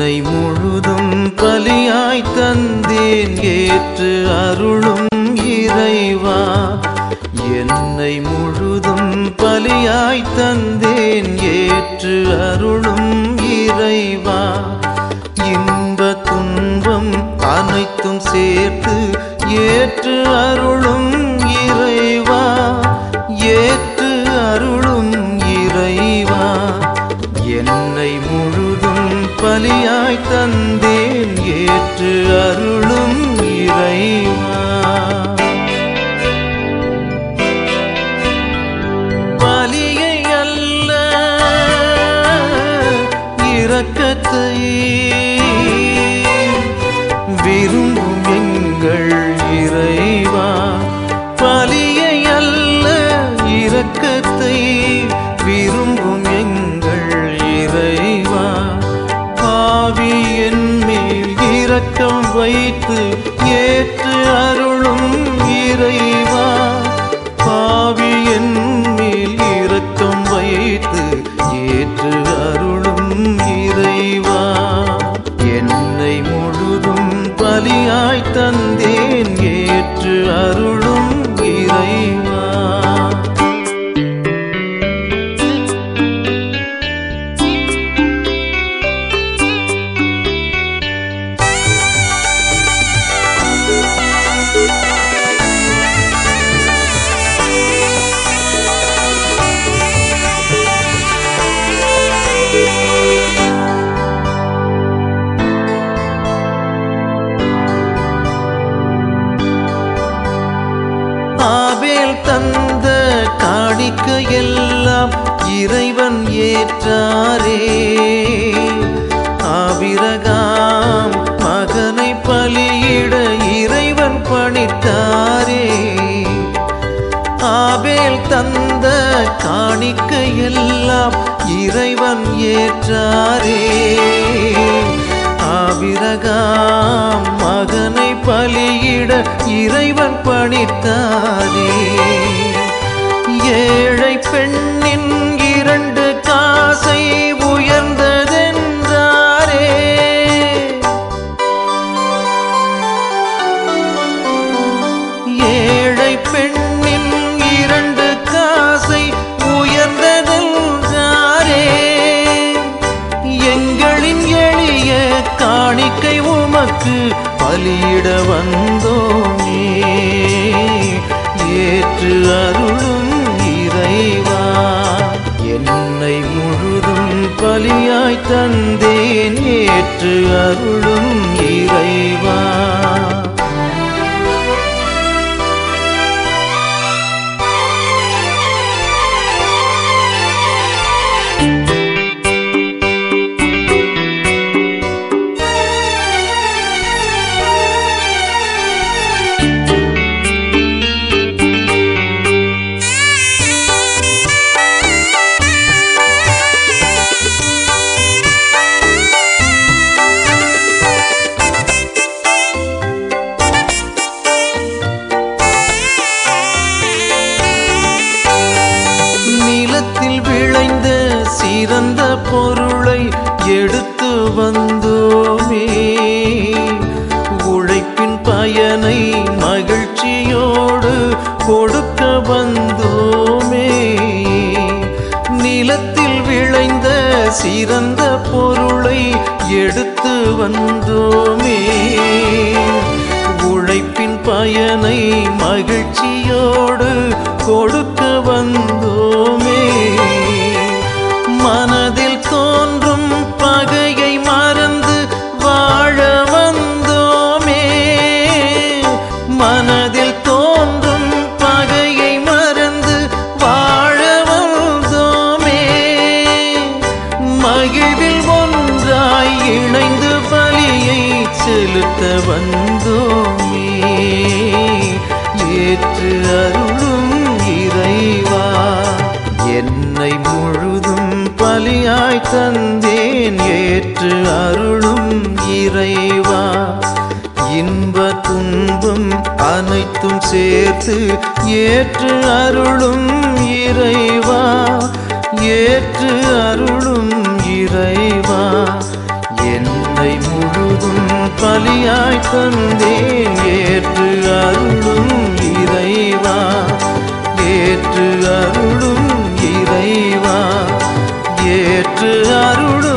என்னை முழுதும் பலியாய் தந்தேன் ஏற்று அருளும் இறைவா என்னை முழுதும் பலியாய் தந்தேன் ஏற்று அருளும் இறைவா இன்ப துன்பம் அனைத்தும் சேர்த்து ஏற்று அருளும் இறைவா ஏற்று அருளும் இறைவா என்னை முழுதும் பலியாய் தந்தேன் ஏற்று அருளும் இறைவா பலியை அல்ல இரக்கத்தை விரும்பும் எங்கள் இறைவா பலியை அல்ல இரக்கத்தை விரும்பும் எங்கள் இறைவா பாவி என் மேல் இரக்கம் வைத்து ஏற்று அருளும் இறைவா பாவி என் மேல் இரக்கம் வைத்து ஏற்று அருளும் இறைவா என்னை முழுதும் பலியாய் தந்தேன் ஏற்று அருளும் இறைவா ஆபேல் தந்த காணிக்கையெல்லாம் இறைவன் ஏற்றாரே ஆபிரகாம் மகனை பலியிட இறைவன் பணித்தாரே ஆபேல் தந்த காணிக்கையெல்லாம் இறைவன் ஏற்றாரே ஆபிரகாம் மகனை பலியிட இறைவன் பணித்தாரே ஏழை பெண்ணின் இரண்டு காசை உயர்ந்ததென்றாரே ஏழை பெண்ணின் இரண்டு காசை உயர்ந்ததென்றாரே எங்களின் எளிய காணிக்கை உமக்கு பலியிட வந்தோமே ஏற்று அருளும் இறைவா என்னை முழுதும் பலியாய் தந்தேன் ஏற்று அருளும் இறைவா நிலத்தில் விளைந்த சிறந்த பொருளை எடுத்து வந்தோமே உழைப்பின் பயனை மகிழ்ச்சியோடு கொடுக்க வந்தோமே நிலத்தில் விளைந்த சிறந்த பொருளை எடுத்து வந்தோமே உழைப்பின் பயனை மகிழ்ச்சியோடு கொடுக்க வந்தோமே மனதில் தோன்றும் பகையை மறந்து வாழ வந்தோமே மனதில் தோன்றும் பகையை மறந்து வாழ வந்தோமே மகிழ்வில் ஒன்றாய் இணைந்து பலியை செலுத்த வந்தோமே ஏற்று அருளும் இறைவா என்னை முழுதும் பலியாய் தந்தேன் ஏற்று அருளும் இறைவா இன்ப துன்பம் அனைத்தும் சேர்த்து ஏற்று அருளும் இறைவா ஏற்று அருளும் இறைவா என்னை பலியாய் தந்தேன் ஏற்று அருளும் இறைவா ஏற்று அருளும் இறைவா ஏற்று அருளும்